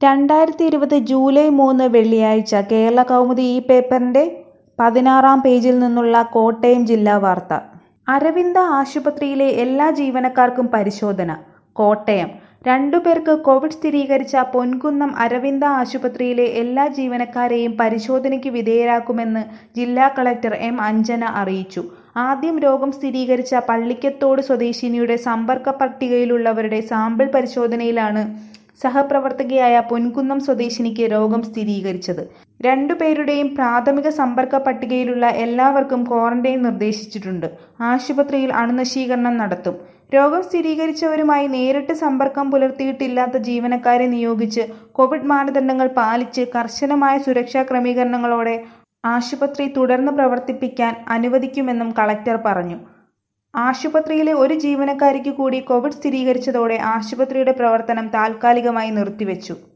രണ്ടായിരത്തി ഇരുപത് ജൂലൈ മൂന്ന് വെള്ളിയാഴ്ച കേരളകൗമുദി ഈ പേപ്പറിന്റെ പതിനാറാം പേജിൽ നിന്നുള്ള കോട്ടയം ജില്ലാ വാർത്ത അരവിന്ദ ആശുപത്രിയിലെ എല്ലാ ജീവനക്കാർക്കും പരിശോധന കോട്ടയം രണ്ടുപേർക്ക് കോവിഡ് സ്ഥിരീകരിച്ച പൊൻകുന്നം അരവിന്ദ ആശുപത്രിയിലെ എല്ലാ ജീവനക്കാരെയും പരിശോധനയ്ക്ക് വിധേയരാക്കുമെന്ന് ജില്ലാ കളക്ടർ എം അഞ്ജന അറിയിച്ചു ആദ്യം രോഗം സ്ഥിരീകരിച്ച പള്ളിക്കത്തോട് സ്വദേശിനിയുടെ സമ്പർക്ക പട്ടികയിലുള്ളവരുടെ സാമ്പിൾ പരിശോധനയിലാണ് സഹപ്രവർത്തകയായ പൊൻകുന്നം സ്വദേശിനിക്ക് രോഗം സ്ഥിരീകരിച്ചത് രണ്ടുപേരുടെയും പ്രാഥമിക സമ്പർക്ക പട്ടികയിലുള്ള എല്ലാവർക്കും ക്വാറന്റൈൻ നിർദ്ദേശിച്ചിട്ടുണ്ട് ആശുപത്രിയിൽ അണുനശീകരണം നടത്തും രോഗം സ്ഥിരീകരിച്ചവരുമായി നേരിട്ട് സമ്പർക്കം പുലർത്തിയിട്ടില്ലാത്ത ജീവനക്കാരെ നിയോഗിച്ച് കോവിഡ് മാനദണ്ഡങ്ങൾ പാലിച്ച് കർശനമായ സുരക്ഷാ ക്രമീകരണങ്ങളോടെ ആശുപത്രി തുടർന്ന് പ്രവർത്തിപ്പിക്കാൻ അനുവദിക്കുമെന്നും കളക്ടർ പറഞ്ഞു ആശുപത്രിയിലെ ഒരു ജീവനക്കാരിക്ക് കൂടി കോവിഡ് സ്ഥിരീകരിച്ചതോടെ ആശുപത്രിയുടെ പ്രവർത്തനം താൽക്കാലികമായി നിർത്തിവെച്ചു